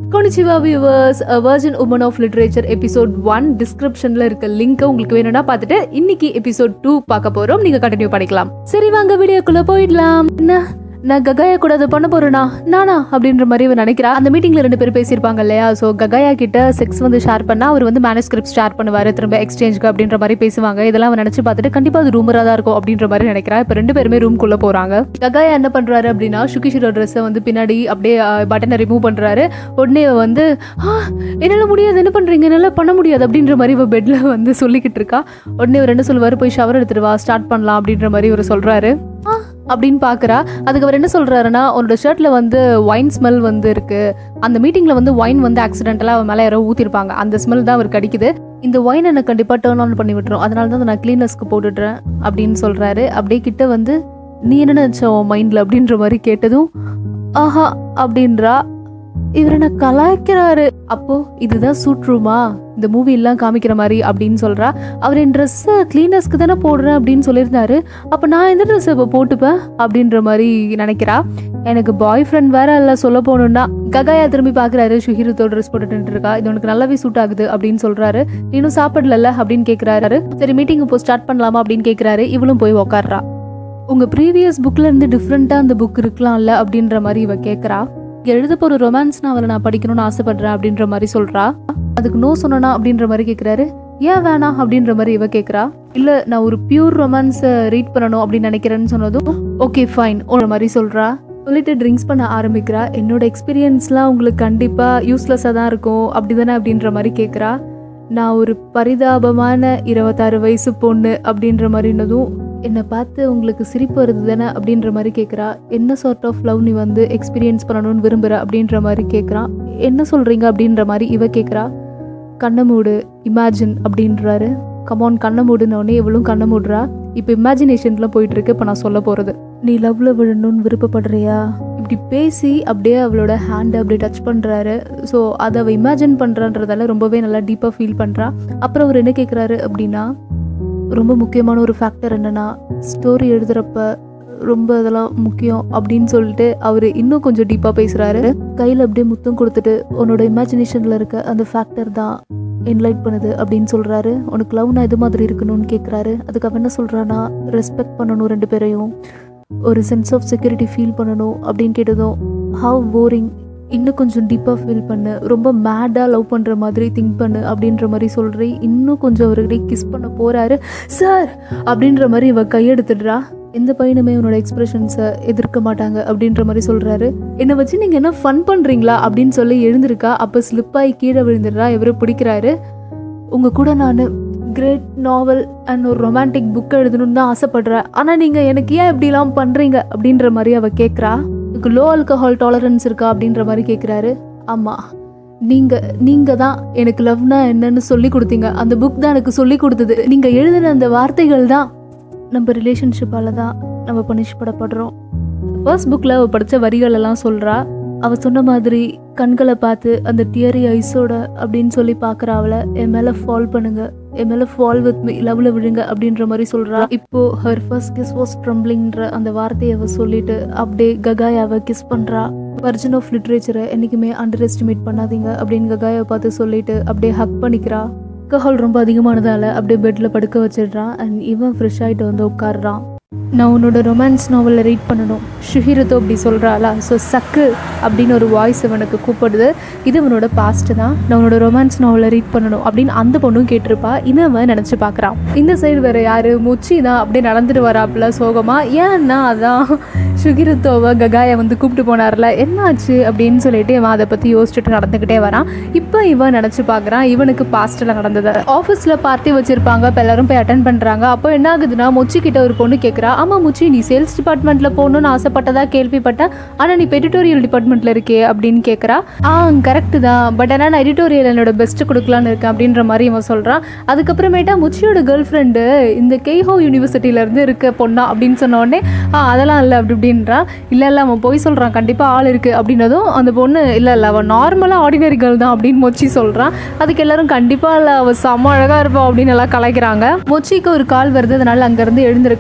கொனிச்சிவா viewers virgin woman of literature episode one டிஸ்கிரிப்ஷன்ல இருக்க link உங்களுக்கு வேணும்னா பார்த்துட்டு இன்னைக்கு எபிசோட் டூ பார்க்க போறோம் நீங்க கண்டினியூ பண்ணிக்கலாம் சரி வாங்க வீடியோக்குள்ள போயிடலாம் என்ன நான் ககாயா கூட அதை பண்ண போறேனா நானா அப்படின்ற மாதிரி இவன் நினைக்கிறா அந்த மீட்டிங்ல ரெண்டு பேரும் பேசியிருப்பாங்க இல்லையா ஸோ ககாயா கிட்ட செக்ஸ் வந்து ஷேர் பண்ணா அவர் வந்து மேனஸ்கிரிப்ட் ஷேர் பண்ணுவாரு திரும்ப எக்ஸ்சேஞ்சுக்கு அப்படின்ற மாதிரி பேசுவாங்க இதெல்லாம் அவன் நினைச்சு பார்த்துட்டு கண்டிப்பா அது ரூமரா தான் இருக்கும் அப்படின்ற மாதிரி நினைக்கிறா இப்போ ரெண்டு பேருமே ரூம்குள்ள போறாங்க ககாயா என்ன பண்றாரு அப்படின்னா சுகிஷிரோ ட்ரெஸ்ஸை வந்து பின்னாடி அப்படியே பட்டனை ரிமூவ் பண்றாரு உடனே இவ வந்து "ஆ, என்னால முடியாது என்ன பண்றீங்க என்னால பண்ண முடியாது அப்படின்ற மாதிரி இவ பெட்ல வந்து சொல்லிக்கிட்டு இருக்கா உடனே இவர் என்ன சொல்லுவாரு போய் ஷவர் எடுத்துட்டு வா ஸ்டார்ட் பண்ணலாம் அப்படின்ற மாதிரி இவர் சொல்றாரு "ஆ," அப்படின்னு பாக்குறா அதுக்கு அவர் என்ன சொல்றாருன்னா உன்னோட ஷர்ட்ல வந்து ஒயின் ஸ்மெல் வந்து இருக்கு அந்த மீட்டிங்ல வந்து ஒயின் வந்து ஆக்சிடென்டலா அவன் மேல யாரோ ஊத்திருப்பாங்க அந்த ஸ்மெல் தான் அவருக்கு அடிக்குது இந்த ஒயின் எனக்கு கண்டிப்பா டேர்ன் ஆன் பண்ணி விட்டுரும் அதனால தான் அதை நான் கிளீனஸ்க்கு போட்டுடுறேன் அப்படின்னு சொல்றாரு அப்படியே கிட்ட வந்து நீ என்ன நினைச்ச உன் மைண்ட்ல அப்படின்ற மாதிரி கேட்டதும் ஆஹா அப்படின்றா இவர் என்ன கலாய்க்கிறாரு அப்போ இதுதான் சூட் ரூமா இந்த மூவி எல்லாம் காமிக்கிற மாதிரி அப்படின்னு சொல்றா அவர் என் ட்ரெஸ்ஸை கிளீனர்ஸ்க்கு தானே போடுறேன் அப்படின்னு சொல்லியிருந்தாரு அப்போ நான் எந்த ட்ரெஸ் இப்போ போட்டுப்பேன் அப்படின்ற மாதிரி நினைக்கிறா எனக்கு பாய் ஃப்ரெண்ட் வேற இல்லை சொல்ல போகணுன்னா ககாயா திரும்பி பார்க்குறாரு ஷுஹிருத்தோ ட்ரெஸ் போட்டுட்டு இருக்கா இது உனக்கு நல்லாவே சூட் ஆகுது அப்படின்னு சொல்றாரு "நீ இன்னும் சாப்பிடல அப்படின்னு கேட்குறாரு சரி மீட்டிங் இப்போ ஸ்டார்ட் பண்ணலாமா அப்படின்னு கேட்குறாரு இவளும் போய் உக்காடுறா உங்க ப்ரீவியஸ் புக்ல இருந்து டிஃப்ரெண்டா அந்த புக் இருக்கலாம்ல அப்படின்ற மாதிரி இவ கேக்குறா இங்க எழுத போற ரொமான்ஸ் நாவலை நான் படிக்கணும்னு ஆசைப்படுறேன் அப்படின்ற மாதிரி சொல்றா அதுக்கு நோ சொன்னா அப்படின்ற மாதிரி கேக்குறாரு ஏன் வேணாம் அப்படின்ற மாதிரி இவ கேக்குறா இல்ல நான் ஒரு பியூர் ரொமான்ஸை ரீட் பண்ணணும் அப்படின்னு நினைக்கிறேன்னு சொன்னதும் ஓகே ஃபைன் ஒரு மாதிரி சொல்றா சொல்லிட்டு ட்ரிங்க்ஸ் பண்ண ஆரம்பிக்கிறா என்னோட எக்ஸ்பீரியன்ஸ்லாம் உங்களுக்கு கண்டிப்பா யூஸ்லெஸ்ஸாக தான் இருக்கும் அப்படிதானே அப்படின்ற மாதிரி கேக்குறா நான் ஒரு பரிதாபமான இருபத்தாறு வயசு பொண்ணு அப்படின்ற மாதிரினதும் என்னை பார்த்து உங்களுக்கு சிரிப்பு வருது தானே அப்படின்ற மாதிரி கேட்குறா என்ன சார்ட் ஆஃப் லவ் நீ வந்து எக்ஸ்பீரியன்ஸ் பண்ணணும்னு விரும்புகிற அப்படின்ற மாதிரி கேட்குறான் என்ன சொல்கிறீங்க அப்படின்ற மாதிரி இவ கேட்குறா கண்ணை மூடு இமேஜின் அப்படின்றாரு கமான் கண்ணை மூடுனோடனே இவளும் கண்ணை மூடுறா இப்போ இமேஜினேஷனில் போயிட்டு இருக்கு இப்போ நான் சொல்ல போகிறது நீ லவ்ல விழணும்னு விருப்பப்படுறியா இப்படி பேசி அப்படியே அவளோட ஹேண்டை அப்படியே டச் பண்ணுறாரு ஸோ அதை அவள் இமேஜின் பண்ணுறான்றதால ரொம்பவே நல்லா டீப்பாக ஃபீல் பண்ணுறா அப்புறம் அவர் என்ன கேட்குறாரு அப்படின்னா ரொம்ப முக்கியமான ஒரு ஃபேக்டர் என்னன்னா ஸ்டோரி எழுதுறப்ப ரொம்ப இதெல்லாம் முக்கியம் அப்படின்னு சொல்லிட்டு அவர் இன்னும் கொஞ்சம் டீப்பாக பேசுகிறாரு கையில் அப்படியே முத்தம் கொடுத்துட்டு உன்னோட இமேஜினேஷனில் இருக்க அந்த ஃபேக்டர் தான் என்லைட் பண்ணுது அப்படின்னு சொல்கிறாரு உனக்கு லவ்னா எது மாதிரி இருக்கணும்னு கேட்குறாரு அதுக்கு அவன் என்ன சொல்கிறான்னா ரெஸ்பெக்ட் பண்ணணும் ரெண்டு பேரையும் ஒரு சென்ஸ் ஆஃப் செக்யூரிட்டி ஃபீல் பண்ணணும் அப்படின்னு கேட்டதும் ஹவ் போரிங் இன்னும் கொஞ்சம் டீப்பாக ஃபீல் பண்ணு ரொம்ப மேடாக லவ் பண்ணுற மாதிரி திங்க் பண்ணு அப்படின்ற மாதிரி சொல்கிறே இன்னும் கொஞ்சம் அவர்கிட்ட கிஸ் பண்ண போகிறாரு சார் அப்படின்ற மாதிரி இவ கையெடுத்துடுறா எந்த பையனுமே உன்னோட எக்ஸ்பிரஷன்ஸை எதிர்க்க மாட்டாங்க அப்படின்ற மாதிரி சொல்கிறாரு என்னை வச்சு நீங்கள் என்ன ஃபன் பண்ணுறீங்களா அப்படின்னு சொல்லி எழுந்திருக்கா அப்போ ஸ்லிப்பாகி கீழே விழுந்துடுறா இவரை பிடிக்கிறாரு உங்கள் கூட நான் கிரேட் நாவல் அண்ட் ஒரு ரொமான்டிக் புக் எழுதணும்னு தான் ஆசைப்படுறேன் ஆனால் நீங்கள் எனக்கு ஏன் இப்படிலாம் பண்ணுறீங்க அப்படின்ற மாதிரி அவள் கேட்குறா எனக்கு லோ ஆல்கஹால் டாலரன்ஸ் இருக்கா அப்படின்ற மாதிரி கேட்குறாரு ஆமாம் நீங்கள் நீங்கள் தான் எனக்கு லவ்னா என்னன்னு சொல்லி கொடுத்தீங்க அந்த புக் தான் எனக்கு சொல்லி கொடுத்தது நீங்கள் எழுதின அந்த வார்த்தைகள் தான் நம்ம ரிலேஷன்ஷிப்பால தான் நம்ம பனிஷ் படப்படுறோம் ஃபர்ஸ்ட் புக்கில் அவள் படித்த வரிகள் எல்லாம் சொல்கிறா அவள் சொன்ன மாதிரி கண்களை பார்த்து அந்த டியரி ஐஸோட அப்படின்னு சொல்லி பார்க்குற அவளை என் மேலே ஃபால் பண்ணுங்க என் மேலே ஃபால் வித் மீ லவ்ல விழுங்க அப்படின்ற மாதிரி சொல்கிறா இப்போ ஹர் ஃபர்ஸ்ட் கிஸ் வாஸ் ட்ரம்பிளிங்ன்ற அந்த வார்த்தையை அவள் சொல்லிட்டு அப்படியே ககாயாவை கிஸ் பண்ணுறா வர்ஜன் ஆஃப் லிட்ரேச்சரை என்றைக்குமே அண்டர் எஸ்டிமேட் பண்ணாதீங்க அப்படின்னு ககாயை பார்த்து சொல்லிட்டு அப்படியே ஹக் பண்ணிக்கிறா ஆல்கஹால் ரொம்ப அதிகமானதால அப்படியே பெட்டில் படுக்க வச்சிடுறான் அண்ட் இவன் ஃப்ரெஷ் ஆகிட்டு வந்து உட்காடுறான் நான் உன்னோட ரொமான்ஸ் நாவலில் ரீட் பண்ணணும் ஷுஹிரத்தோ அப்படி சொல்கிறாளா ஸோ சக்கு அப்படின்னு ஒரு வாய்ஸ் இவனுக்கு கூப்பிடுது இது இவனோட பாஸ்ட் தான் நான் உன்னோட ரொமான்ஸ் நாவலில் ரீட் பண்ணணும் அப்படின்னு அந்த பொண்ணும் கேட்டிருப்பா இதை அவன் நினச்சி பார்க்குறான் இந்த சைடு வேறு யார் முச்சி தான் அப்படியே நடந்துட்டு வராப்புல சோகமாக ஏன்னா அதான் சுகிருத்தோவை ககாயை வந்து கூப்பிட்டு போனார்ல என்னாச்சு அப்படின்னு சொல்லிட்டு இவன் அதை பற்றி யோசிச்சுட்டு நடந்துக்கிட்டே வரான் இப்போ இவன் நினச்சி பார்க்குறான் இவனுக்கு பாஸ்ட்டில் நடந்தது ஆஃபீஸில் பார்ட்டி வச்சுருப்பாங்க இப்போ எல்லாரும் போய் அட்டன் பண்ணுறாங்க அப்போ என்ன ஆகுதுன்னா முச்சி கிட்ட ஒரு பொண்ணு கேட்குறா ஆமாம் முச்சி நீ சேல்ஸ் டிபார்ட்மெண்ட்டில் போகணும்னு ஆசைப்பட்டதா கேள்விப்பட்டேன் ஆனால் நீ எடிட்டோரியல் டிபார்ட்மெண்ட்டில் இருக்கே அப்படின்னு கேட்குறா ஆ கரெக்டு தான் பட் ஆனால் நான் எடிட்டோரியல் என்னோட பெஸ்ட்டு கொடுக்கலான்னு இருக்கேன் அப்படின்ற மாதிரி இவன் சொல்கிறான் அதுக்கப்புறமேட்டா முச்சியோட கேர்ள் ஃப்ரெண்டு இந்த கெய்ஹோ யூனிவர்சிட்டியிலேருந்து இருக்க பொண்ணா அப்படின்னு சொன்ன உடனே ஆ அதெல்லாம் இல்லை அப்படி இப்படின்றா இல்லை இல்லை அவன் போய் சொல்கிறான் கண்டிப்பாக ஆள் இருக்குது அப்படின்னதும் அந்த பொண்ணு இல்லை இல்லை அவன் நார்மலாக ஆர்டினரி கேர்ள் தான் அப்படின்னு மொச்சி சொல்கிறான் அதுக்கு எல்லாரும் கண்டிப்பாக இல்லை அவள் செம்ம அழகாக இருப்பா அப்படின்னு எல்லாம் கலாய்க்கிறாங்க மொச்சிக்கு ஒரு கால் வருது அதனால அங்கேருந்து எழுந்திருக்கான் அப்போ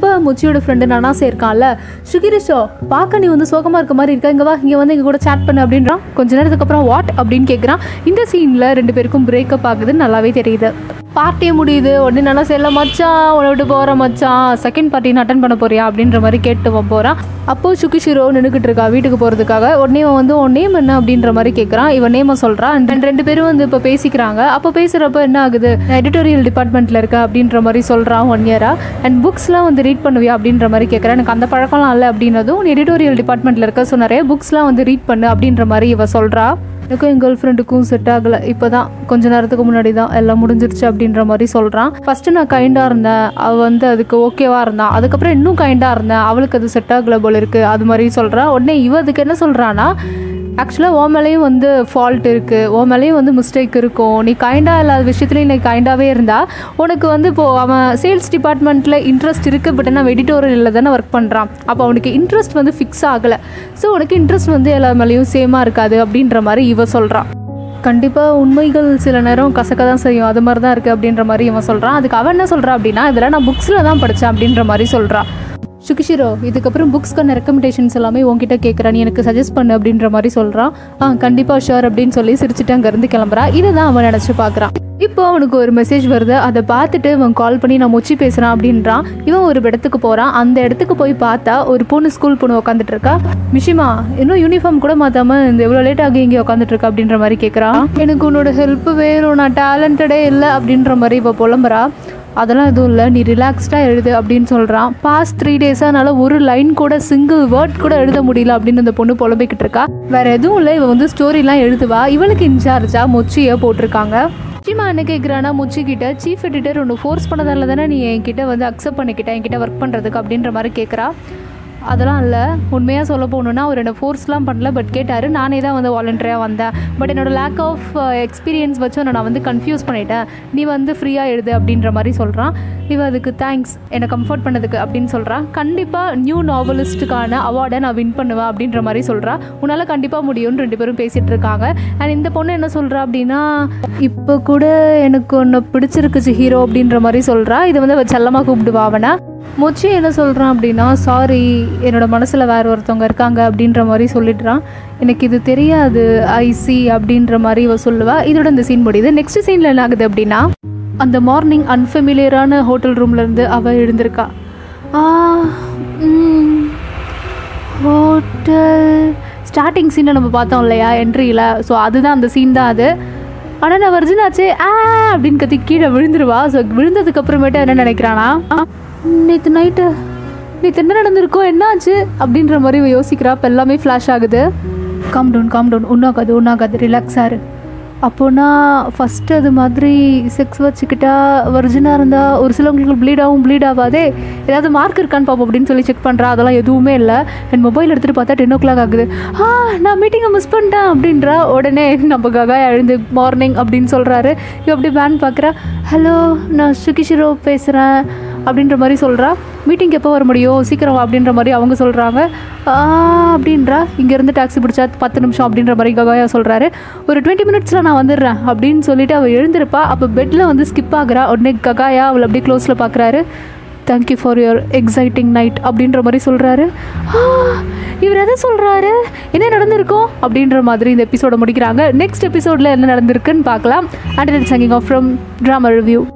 இப்போ முச்சியோட ஃப்ரெண்டு நனாசே இருக்கான்ல சுகிரிஷோ பார்க்க நீ வந்து சோகமாக இருக்க மாதிரி இருக்க இங்கே வா இங்கே வந்து எங்கள் கூட சேட் பண்ணு அப்படின்றான் கொஞ்ச நேரத்துக்கு அப்புறம் வாட் அப்படின்னு கேட்குறான் இந்த சீனில் ரெண்டு பேருக்கும் பிரேக்கப் ஆகுதுன்னு நல்லாவே தெரியுது பார்ட்டியே முடியுது உடனே நல்லா செல்ல மச்சான் உன்னை விட்டு போகிற மச்சான் செகண்ட் பார்ட்டி அட்டன் பண்ண போறியா அப்படின்ற மாதிரி கேட்டு போகிறான் அப்போ சுகிஷிரோ நின்றுக்கிட்டு இருக்கா வீட்டுக்கு போகிறதுக்காக உடனே அவன் வந்து உன் நேம் என்ன அப்படின்ற மாதிரி கேட்குறான் இவன் நேமை சொல்கிறான் ரெண்டு ரெண்டு பேரும் வந்து இப்போ பேசிக்கிறாங்க அப்போ பேசுகிறப்ப என்ன ஆகுது எடிட்டோரியல் டிபார்ட்மெண்ட்டில் இருக்க அப்படின்ற மாதிரி சொல்கிறான் ஒன் இயராக அண்ட் புக்ஸ்லாம் வந்து ரீட் பண்ணுவியா அப்படின்ற மாதிரி கேட்குறேன் எனக்கு அந்த பழக்கம்லாம் இல்லை அப்படின்னதும் நீ எடிட்டோரியல் டிபார்ட்மெண்ட்டில் இருக்க ஸோ நிறைய புக்ஸ்லாம் வந்து ரீட் பண்ணு அப்படின்ற மாதிரி இவ சொல்கிறா எனக்கும் என் கேர்ள் ஃப்ரெண்டுக்கும் செட் ஆகலை இப்போ தான் கொஞ்ச நேரத்துக்கு முன்னாடி தான் எல்லாம் முடிஞ்சிருச்சு அப்படின்ற மாதிரி சொல்கிறான் ஃபஸ்ட்டு நான் கைண்டாக இருந்தேன் அவள் வந்து அதுக்கு ஓகேவாக இருந்தான் அதுக்கப்புறம் இன்னும் கைண்டாக இருந்தேன் அவளுக்கு அது செட் ஆகலை போல இருக்குது அது மாதிரி சொல்கிறான் உடனே இவ அதுக்கு என்ன சொல்கிறான்னா ஆக்சுவலாக ஓ மேலேயும் வந்து ஃபால்ட் இருக்குது ஓ மேலேயும் வந்து மிஸ்டேக் இருக்கும் நீ கைண்டாக இல்லாத விஷயத்துலையும் நீ கைண்டாகவே இருந்தால் உனக்கு வந்து இப்போது அவன் சேல்ஸ் டிபார்ட்மெண்ட்டில் இன்ட்ரெஸ்ட் இருக்குது பட் ஆனால் எடிட்டோரியலில் தானே ஒர்க் பண்ணுறான் அப்போ அவனுக்கு இன்ட்ரெஸ்ட் வந்து ஃபிக்ஸ் ஆகலை ஸோ உனக்கு இன்ட்ரெஸ்ட் வந்து எல்லா மேலேயும் சேமாக இருக்காது அப்படின்ற மாதிரி இவ சொல்கிறான் கண்டிப்பாக உண்மைகள் சில நேரம் கசக்க தான் செய்யும் அது மாதிரி தான் இருக்குது அப்படின்ற மாதிரி இவன் சொல்கிறான் அதுக்கு அவன் என்ன சொல்கிறா அப்படின்னா இதெல்லாம் நான் புக்ஸில் தான் படித்தேன் அப்படின்ற மாதிரி சொல்கிறான் சுகிஷிரோ இதுக்கப்புறம் புக்ஸ்க்கான ரெக்கமெண்டேஷன்ஸ் எல்லாமே உன்கிட்ட கேட்குறேன் நீ எனக்கு சஜஸ்ட் பண்ணு அப்படின்ற மாதிரி சொல்கிறான் ஆ கண்டிப்பாக ஷுர் அப்படின்னு சொல்லி சிரிச்சுட்டு அங்கேருந்து கிளம்புறா இதை தான் அவன் நினச்சி பார்க்குறான் இப்போ அவனுக்கு ஒரு மெசேஜ் வருது அதை பார்த்துட்டு அவன் கால் பண்ணி நான் முச்சி பேசுகிறான் அப்படின்றான் இவன் ஒரு இடத்துக்கு போகிறான் அந்த இடத்துக்கு போய் பார்த்தா ஒரு பொண்ணு ஸ்கூல் பொண்ணு உட்காந்துட்டு இருக்கா மிஷிமா இன்னும் யூனிஃபார்ம் கூட மாற்றாம இந்த எவ்வளோ லேட் ஆகி இங்கே உட்காந்துட்டு இருக்கா அப்படின்ற மாதிரி கேட்குறான் எனக்கு உன்னோட ஹெல்ப் வேணும் நான் டேலண்டடே இல்லை அப்படின்ற மாதிரி இப்போ புலம்புறா அதெல்லாம் எதுவும் இல்லை நீ ரிலாக்ஸ்டாக எழுது அப்படின்னு சொல்கிறான் பாஸ்ட் த்ரீ டேஸாக என்னால் ஒரு லைன் கூட சிங்கிள் வேர்ட் கூட எழுத முடியல அப்படின்னு அந்த பொண்ணு புலம்பிக்கிட்டு இருக்கா வேற எதுவும் இல்லை இவ வந்து ஸ்டோரிலாம் எழுதுவா இவளுக்கு இன்சார்ஜா மொச்சியை போட்டிருக்காங்க முச்சிமா என்ன கேட்குறானா முச்சி கிட்ட சீஃப் எடிட்டர் ஒன்று ஃபோர்ஸ் பண்ணதால தானே நீ என்கிட்ட வந்து அக்செப்ட் பண்ணிக்கிட்ட என்கிட்ட ஒர்க் பண்ணுறதுக்கு அப்படின்ற மாதிரி கேட்குறா அதெல்லாம் இல்லை உண்மையாக சொல்ல போகணுன்னா அவர் என்னை ஃபோர்ஸ்லாம் பண்ணல பட் கேட்டார் நானே தான் வந்து வாலண்டரியாக வந்தேன் பட் என்னோட லேக் ஆஃப் எக்ஸ்பீரியன்ஸ் வச்சு உன்னை நான் வந்து கன்ஃபியூஸ் பண்ணிட்டேன் நீ வந்து ஃப்ரீயாக எழுது அப்படின்ற மாதிரி சொல்கிறான் இவ அதுக்கு தேங்க்ஸ் என்னை கம்ஃபர்ட் பண்ணதுக்கு அப்படின்னு சொல்கிறான் கண்டிப்பாக நியூ நாவலிஸ்ட்டுக்கான அவார்டை நான் வின் பண்ணுவேன் அப்படின்ற மாதிரி சொல்கிறா உன்னால் கண்டிப்பாக முடியும்னு ரெண்டு பேரும் பேசிகிட்டு இருக்காங்க அண்ட் இந்த பொண்ணு என்ன சொல்கிறா அப்படின்னா இப்போ கூட எனக்கு ஒன்று பிடிச்சிருக்குச்சு ஹீரோ அப்படின்ற மாதிரி சொல்கிறா இதை வந்து அவ செல்லமாக கூப்பிடுவா அவனை மொச்சி என்ன சொல்கிறான் அப்படின்னா சாரி என்னோட மனசில் வேறு ஒருத்தவங்க இருக்காங்க அப்படின்ற மாதிரி சொல்லிடுறான் எனக்கு இது தெரியாது ஐசி அப்படின்ற மாதிரி இவ சொல்லுவா இதோட இந்த சீன் முடியுது நெக்ஸ்ட் சீனில் என்ன ஆகுது அப்படின்னா அந்த மார்னிங் அன்ஃபெமிலியரான ஹோட்டல் ரூம்லேருந்து அவள் எழுந்திருக்கா ஆ ஹோட்டல் ஸ்டார்டிங் சீனை நம்ம பார்த்தோம் இல்லையா என்ட்ரியில் ஸோ அதுதான் அந்த சீன் தான் அது ஆனால் நான் வர்ஜின் ஆச்சு ஆ அப்படின்னு கத்தி கீழே விழுந்துருவா ஸோ விழுந்ததுக்கு அப்புறமேட்டு என்ன நினைக்கிறானா நேற்று நைட்டு நேற்று என்ன நடந்திருக்கோ என்னாச்சு அப்படின்ற மாதிரி இவ யோசிக்கிறா இப்போ எல்லாமே ஃப்ளாஷ் ஆகுது காம் டவுன் காம் டவுன் ஒன்றாகாது ஒன்றாகாது ரிலாக்ஸாக இரு அப்போனா ஃபஸ்ட்டு அது மாதிரி செக்ஸ் வச்சுக்கிட்டா வர்ஜினாக இருந்தால் ஒரு சிலவங்களுக்கு ப்ளீட் ஆகும் ப்ளீட் ஆகாதே ஏதாவது மார்க் இருக்கான்னு பார்ப்போம் அப்படின்னு சொல்லி செக் பண்ணுறா அதெல்லாம் எதுவுமே இல்லை என் மொபைல் எடுத்துகிட்டு பார்த்தா டென் ஓ கிளாக் ஆகுது ஆ நான் மீட்டிங்கை மிஸ் பண்ணிட்டேன் அப்படின்றா உடனே நம்ம ககா எழுந்து மார்னிங் அப்படின்னு சொல்கிறாரு இவ அப்படியே பேன் பார்க்குறா ஹலோ நான் சுகிஷிரோ பேசுகிறேன் அப்படின்ற மாதிரி சொல்கிறா மீட்டிங் எப்போ வர முடியும் சீக்கிரம் வா அப்படின்ற மாதிரி அவங்க சொல்கிறாங்க அப்படின்றா இங்கேருந்து டாக்ஸி பிடிச்சா பத்து நிமிஷம் அப்படின்ற மாதிரி ககாயா சொல்கிறாரு ஒரு டுவெண்ட்டி மினிட்ஸில் நான் வந்துடுறேன் அப்படின்னு சொல்லிட்டு அவள் எழுந்திருப்பா அப்போ பெட்டில் வந்து ஸ்கிப் ஆகுறா உடனே ககாயா அவளை அப்படியே க்ளோஸில் பார்க்குறாரு thank you for your exciting night அப்படின்ற மாதிரி சொல்கிறாரு இவர் எதை சொல்கிறாரு என்ன நடந்திருக்கும் அப்படின்ற மாதிரி இந்த எபிசோட முடிக்கிறாங்க நெக்ஸ்ட் எபிசோடில் என்ன நடந்திருக்குன்னு பார்க்கலாம் and signing off from drama review